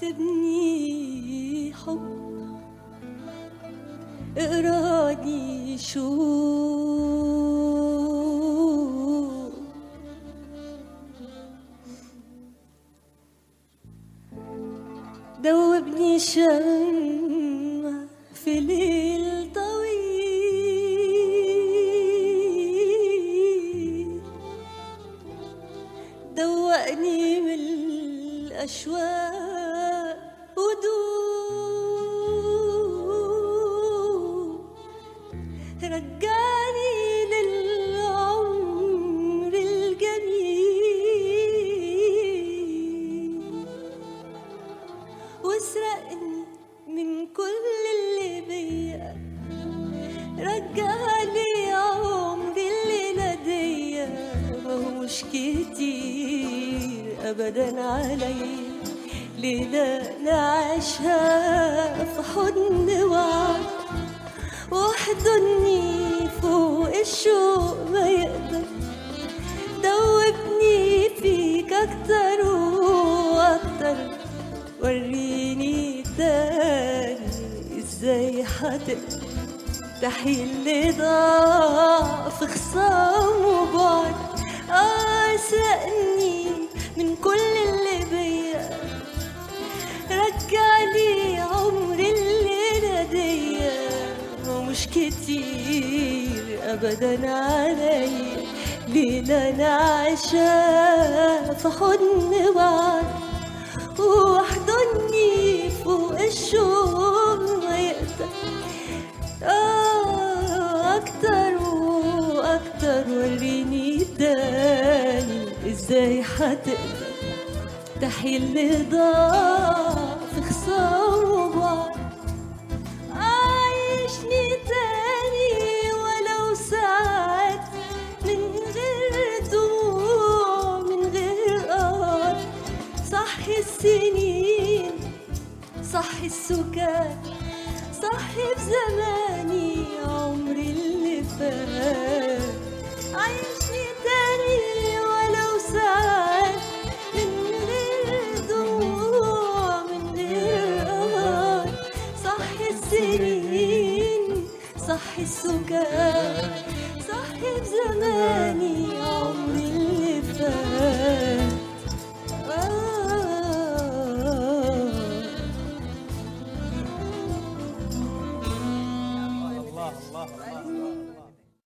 تبني حب اقراني شوف دوبني شمع في ليل طويل دوقني من الأشواق ودوب رجعني للعمر الجميل واسرقني من كل اللي بيا رجعلي عمري اللي نديا مش كتير ابدا علي ليلة نعيشها في حضن وعد واحضني فوق الشوق ما يقدر دوبني فيك اكتر واكتر وريني تاني ازاي هتقدر تحيي اللي ضاع في خصام وبعد اه سألني من كل اللي بيا رجعلي عمري اللي نديا ومش كتير ابدا علي ليلة نعيشها في حضن بعض واحضني فوق الشوق ما يقدر آه أكتر وأكتر وريني تاني إزاي هتقدر تحيي اللي ضاع في خصام وبعد عايشني تاني ولو ساعات من غير دموع من غير قهر صحي السنين صحي السكات صحي في زماني عمري اللي فات عايشني تاني ولو ساعات من غير دموع من غير قهر صحي السنين صحي السكات صحي في زماني